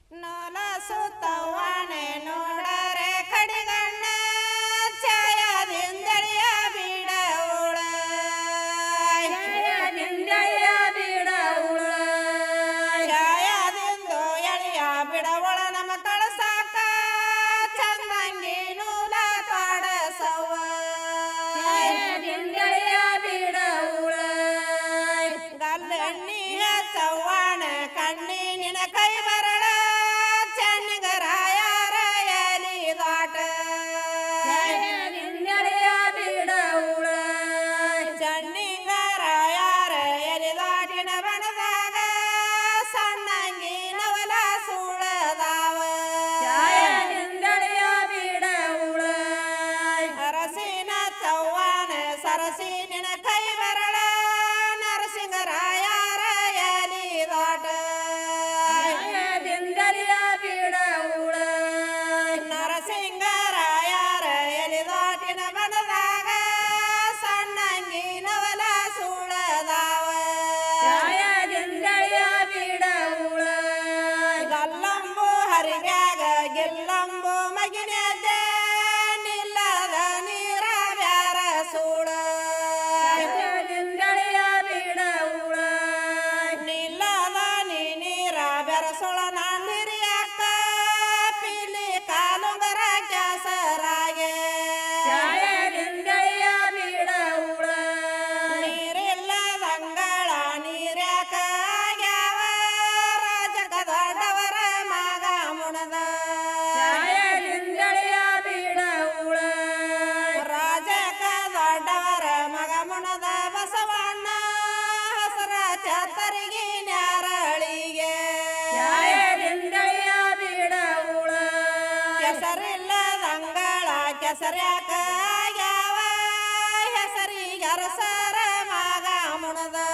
ನೋಲ ಸುತ್ತವಾಣೆ ನೋಡರೆ ಕಡಿಗಣ್ಣ ಛಾಯದಿಂದಳಿಯ ಬಿಡವುಳ ಛಾಯದಿಂದಳಿಯ ಬಿಡವುಳ ಛಾಯದಿಂದು ಎಳೆಯ ಬಿಡವಳ ನಮ್ಮ ಕಳಸಾಕ ಚಂದಂಗಿ ನೂಲ ಕಾಡಸವ ಛಾಯದಿಂದಳಿಯ ಬಿಡವುಳ ಗಲ್ಲೆಣ್ಣಿಯ ಚವ್ವಾಣ ಕಣ್ಣಿ ನಿನ ಕೈ ಬರಳ ಚೆನ್ನಗರಾಯರ ಎಲಿದಾಟ ಛಾಯದಿಂದಳಿಯ ಬಿಡವುಳ ಚೆನ್ನಿಗರಾಯರ ಎಲಿದಾಟಿನ ಬಣದಾಗ ಸಣ್ಣಂಗಿ ನವಲ ಸುಳದಾವ ಛಾಯದಿಂದಳಿಯ ಬಿಡವುಳ ಅರಸಿನ ಚವ್ವಾಣ ಸರಸಿ ನಿನ ಕೈ ಬರಳ ನರಸಿಂಗರಾಯರ ಎಲಿದಾಟ ಛಾಯದಿಂದಳಿಯ ಬಿಡವುಳ ನರಸಿಂಗರಾಯರ ಎಲಿದಾಟಿನ ಬಣದಾಗ ಸಣ್ಣಂಗಿ ನವಲ ಸುಳದಾವ ಛಾಯದಿಂದಳಿಯ ಬಿಡವುಳ ಗಲ್ಲಂಬು ಹರಿಗ್ಯಾಗ ಗೆಲ್ಲಂಬು ಮಗಿನೆದ್ದೆ ನಿಲ್ಲದ ನೀರ ಬ್ಯಾರ ಸುಳ ಛಾಯದಿಂದಳಿಯ ಬಿಡವುಳ ನಿಲ್ಲದ ನೀ ನೀರ ಬ್ಯಾರ ಸುಳ ನಾಂದಿರಿಯಾಕ ಪಿಲಿ ಕಾಲುಂಗರ ಕೆಸರಾಗೆ ಛಾಯದಿಂದಳಿಯ ಬಿಡವುಳ ನೀರಿಲ್ಲದಂಗಳ ನೀರ್ಯಾಕ ಆಗ್ಯಾವ ರಾಜಕ ದೊಡ್ಡವರ ಮಗ ಮುಣದ ಛಾಯದಿಂದಳಿಯ ಬಿಡವುಳ ರಾಜಕ ದೊಡ್ಡವರ ಮಗ ಮುಣದ ಬಸವಣ್ಣ ಹಸರ ಛತ್ತರಿಗೆ ನ್ಯಾರಳಿಗೆ ಛಾಯದಿಂದಳಿಯ ಬಿಡವುಳ ಕೆಸರಿಲ್ಲದಂಗಳ ಕೆಸರ್ಯಾಕ ಆಗ್ಯಾವ ಹೆಸರಿಗೆ ಅರಸರ ಮಗ ಮುಣದ